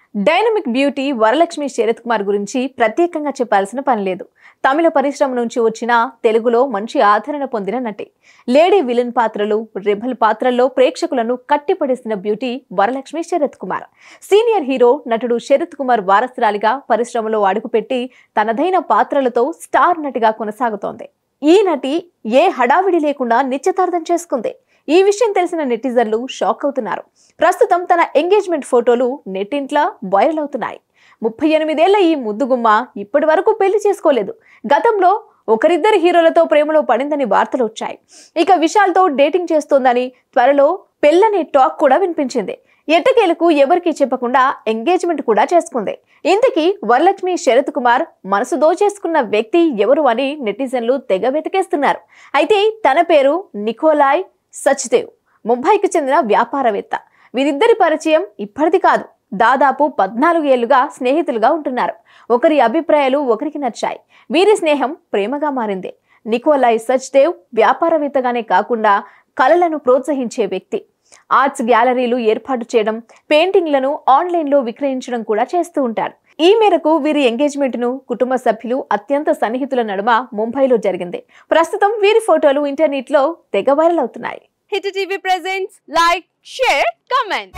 dynamic beauty Varalakshmi Sarath Kumar గురించి ప్రత్యేకంగా చెప్పాల్సిన పని లేదు తమిళ పరిశ్రమ నుంచి వచ్చిన తెలుగులో మంచి ఆదరణ పొందిన నటి లేడీ విలన్ పాత్రలు రెబల్ పాత్రల్లో ప్రేక్షకులను కట్టిపడేసిన beauty Varalakshmi Sarath Kumar senior hero నటుడు శరత్ కుమార్ వారసురాలిగా పరిశ్రమలో అడుగుపెట్టి తనదైన పాత్రలతో స్టార్ నటిగా కొనసాగుతోంది ఈ నటి ఏ హడావిడి లేకుండా నిశ్చితార్థం చేసుకుంది ఈ విషయం తెలిసిన నెటిజన్లు షాక్ అవుతున్నారు ప్రస్తుతం తన ఎంగేజ్మెంట్ ఫోటోలు నెట్టింట్లా వైరల్ అవుతున్నాయి ముప్పై ఎనిమిదేళ్ల ఈ ముద్దుగుమ్మ ఇప్పటి వరకు పెళ్లి చేసుకోలేదు గతంలో ఒకరిద్దరు హీరోలతో ప్రేమలో పడిందని వార్తలు వచ్చాయి ఇక విశాల్తో డేటింగ్ చేస్తోందని త్వరలో పెళ్ళనే టాక్ కూడా వినిపించింది ఎట్టకేలకు ఎవరికీ చెప్పకుండా ఎంగేజ్మెంట్ కూడా చేసుకుంది ఇంతకీ వరలక్ష్మి శరత్ కుమార్ మనసు దోచేసుకున్న వ్యక్తి ఎవరు అని నెటిజన్లు తెగ వెతికేస్తున్నారు అయితే తన పేరు నికోలాయ్ సచ్దేవ్ ముంబైకి చెందిన వ్యాపారవేత్త వీరిద్దరి పరిచయం ఇప్పటిది కాదు దాదాపు పద్నాలుగు ఏళ్లుగా స్నేహితులుగా ఉంటున్నారు ఒకరి అభిప్రాయాలు ఒకరికి నచ్చాయి వీరి స్నేహం ప్రేమగా మారింది నికోలాయ్ సచ్దేవ్ వ్యాపారవేత్తగానే కాకుండా కళలను ప్రోత్సహించే వ్యక్తి ఆర్ట్స్ గ్యాలరీలు ఏర్పాటు చేయడం పెయింటింగ్లను ఆన్లైన్లో విక్రయించడం కూడా చేస్తూ ఉంటారు ఈ మేరకు వీరి ఎంగేజ్మెంట్ ను కుటుంబ సభ్యులు అత్యంత సన్నిహితుల నడుమ ముంబైలో జరిగింది ప్రస్తుతం వీరి ఫోటోలు ఇంటర్నెట్ లో తెగ వైరల్ అవుతున్నాయి hit TV presents like share comment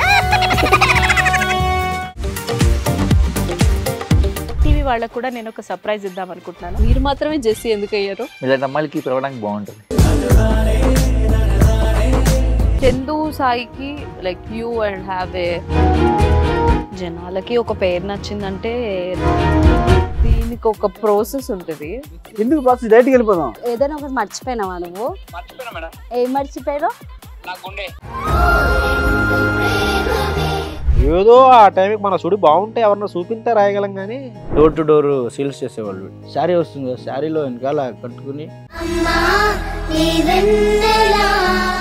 TV వాళ్ళకు కూడా నేను ఒక సర్ప్రైజ్ ఇద్దాం అనుకుంటున్నాను మీరు మాత్రమే జెస్సీ ఎందుకు అయ్యారు ఇలాంటి అమ్మాయిలకి పిలవడానికి బాగుంటుంది చందు సాయికి like you and have a జనాలకి ఒక పేరు నచ్చిందంటే దీనికి ఒక ప్రాసెస్ ఉంటుంది ఎందుకు బాక్స్ డైరెక్ట్కి వెళ్ళిపోదాం ఏదైనా ఒకటి మర్చిపోయినావా నువ్వు ఏం మర్చిపోయావు ఏదో ఆ టైంకి మన సుడి బాగుంటే ఎవరన్నా చూపింటే రాయగలం కానీ డోర్ టు డోర్ సేల్స్ చేసేవాళ్ళు శారీ వస్తుంది కదా శారీలో వెనకాల కట్టుకుని అమ్మా నీ వెన్నెలా